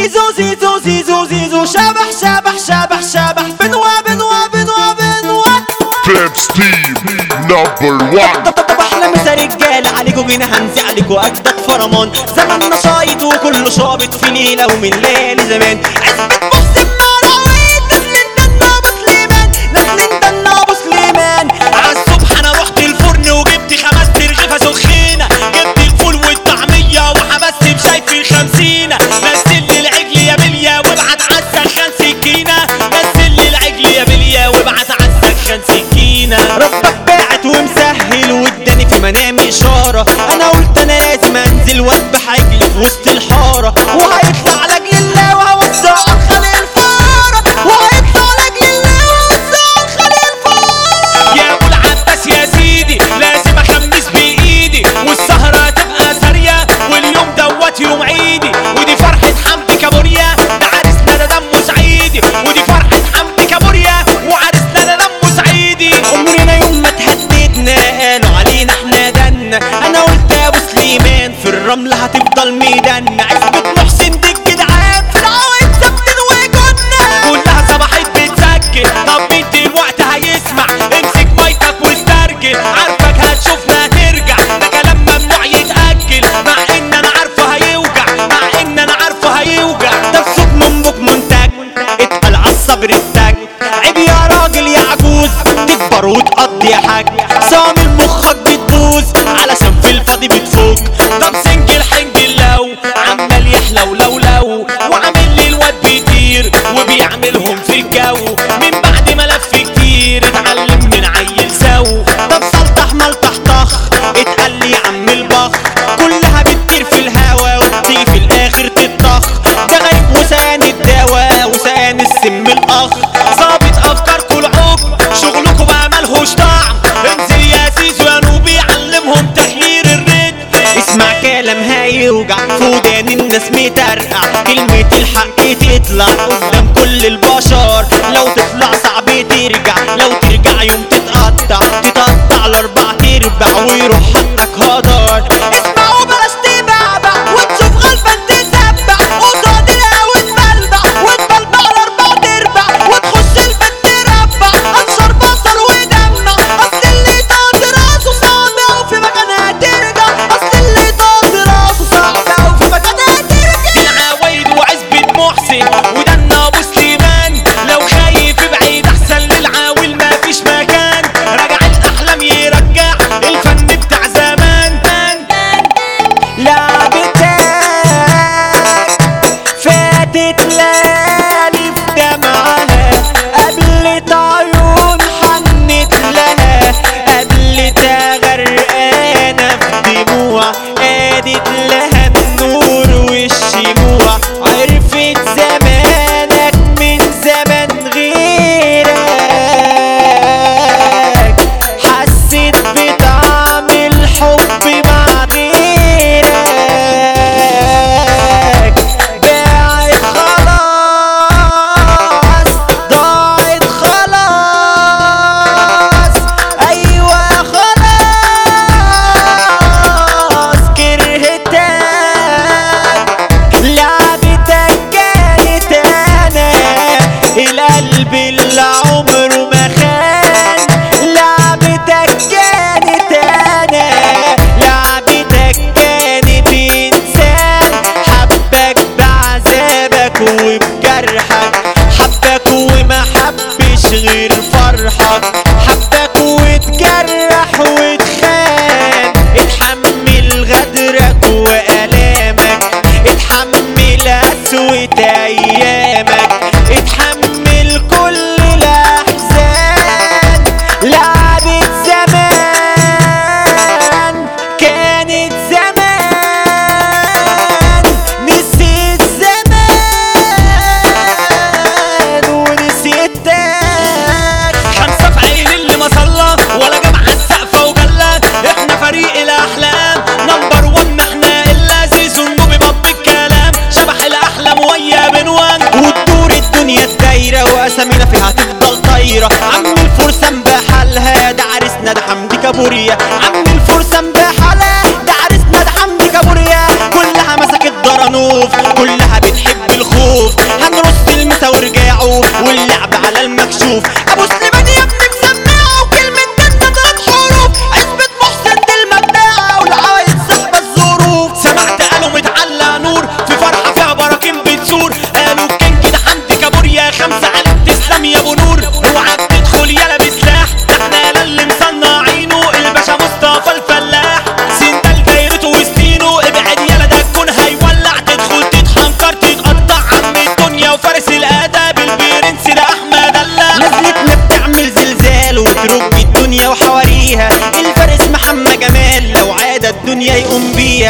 زيزو زيزو زيزو زيزو شبح شبح شبح شبح بنوا بنوا بنوا بنوا Flex Team number one. طب طب طب احلى مسا رجاله عليكوا جينا هنزي عليكوا اجدد فرمان زماننا شايط وكله شابط في ليله ومن ليالي زمان عزبة محسن مراويد ناس من دنا ابو سليمان ناس من دنا ابو سليمان عالصبح انا رحت الفرن وجبت خمس ترغيفه سخينه جبت الفول والطعميه وحبست بشاي في الخمسينه نزل لي العجل يا بليا وابعت عالسخان سكينه نزل لي العجل يا بليا وابعت عالسخان سكينه ربك باعت ومسهل واداني في منامي اشاره انا قلت انا لازم انزل واذبح عجلي في وسط الحاره وهيطلع لاجل الله وهوزع خلي الفاره وهيطلع لاجل الله وهوزع خلي الفاره يا ابو العباس يا سيدي لازم اخمس بايدي والسهره تبقى ساريه واليوم دوت يوم عيدي ودي فرحه حمدي كابوريا ده عرسنا ده دمه سعيدي ودي فرحه حمدي كابوريا وعرسنا ده دمه سعيدي عمرنا يوم ما تهددنا قالوا علينا احنا دنا انا قلت يا ابو سليمان في الرمل هتفضل ميدنا عزبة محسن دي الجدعان في العوايد ثابتين وكنا كلها صباحت بتسجل طب انت الوقت هيسمع امسك مايكك واسترجل عارفك هتشوفنا هترجع ده كلام ممنوع يتأجل مع ان انا عارفه هيوجع مع ان انا عارفه هيوجع ده بصوت منبك منتج اتقل عالصبر التاج عيب يا راجل يا عجوز تكبر وتقضي يا حاج صامل مخك بتبوظ علشان في الفاضي بتفوق طب سنجل حنجل لو عمال يحلو لو لو وعامل لي الواد بيطير وبيعملهم في الجو من بعد ما لف كتير اتعلم من عيل سو طب سلطح ملطح طخ اتقال لي يا عم البخ كلها بتطير في الهوا وبتيجي في الاخر تتطخ ده غريب وسان الدواء وسان السم الاخ ظابط افكاركوا العوب شغلكوا بقى ملهوش طعم انزل يا زيزو يا نوبي علمهم تحرير الرد اسمع كلام هيوجع في ودان الناس مترقع كلمة الحق تطلع قدام كل البشر لو تطلع صعب ترجع لو ترجع يوم تتقطع تتقطع لاربع تربع ويروح حقك هدر اسمع وبلاش تبعبع وتشوف غلبان تسبع قصاد الهوا تبلبع وتبلبع لاربع تربع وتخش البيت تربع انشر بصل ودمع اصل اللي طاط راسه صعب وفي مكانها ترجع اصل اللي طاط راسه صعب وفي مكانها ترجع العوايد وعزبة محسن ودنا ابو سليمان لو خايف ابعد احسن للعاول ما فيش مكان رجع الاحلام يرجع الفن بتاع زمان لعبتك فاتت ليالي في دمعها قبلت عيون حنت لها قبلتها غرقانة في دموع ادت لها النور والشموع عرفت زمانك من زمان غيرك حسيت بطعم الحب مع غيرك باعت خلاص ضاعت خلاص ايوه خلاص كرهتك لعبتك كانت انا القلب اللي عمره ما خان لعبتك كانت انا لعبتك كانت انسان حبك بعذابك وبجرحك حبك وما حبش غير فرحك حبك واتجرح واتخان اتحمل غدرك والامك اتحمل قسوة ايامك اتحمل كل الاحزان لعبة زمان كانت زمان نسيت زمان ونسيتك خمسة في عين اللي ما صلى ولا جاب على السقفة وجلى احنا فريق الاحلام نمبر ون احنا الا زيزو النوبي بط الكلام شبح الاحلام ويا بنوان وتدور الدنيا الدايرة وأسامينا فيها تفضل طايرة عم الفرسان بحالها ده عرسنا ده حمدي كابوريا عم الفرسان بحالها ده عرسنا ده حمدي كابوريا كلها مسكت ضرنوف كلها بتحب الخوف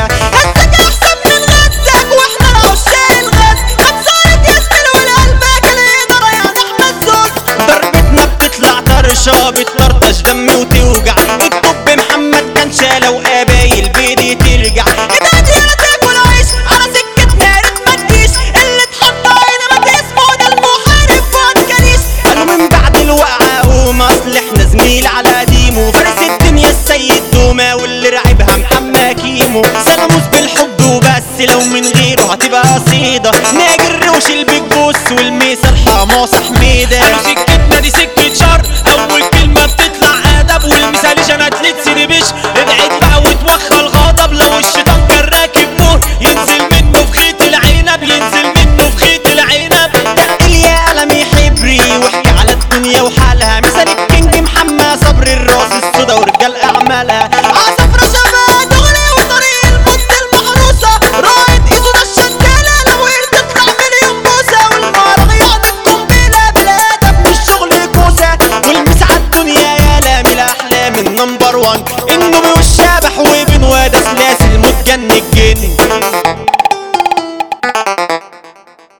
هزك احسن من غزك واحنا العشاق الغز خمسة يسكن والقلبك الإدارة يعني احمد زوز ضربتنا بتطلع طرشة بتطرطش دم وتوجع الطب محمد كان شالة وقبايل بيدي ترجع ابعد يا تاكل عيش على سكة نار ما تجيش اللي اتحط هنا ما تسمه ده المحارب فؤاد كريش قالوا من بعد الوقعة قوم اصل احنا زميل على قديمه فارس الدنيا السيد دوما واللي راعبها محمد كيمو سلاموس بالحب وبس لو من غيره هتبقى قصيدة ناجي الروش البيج بوس والميسة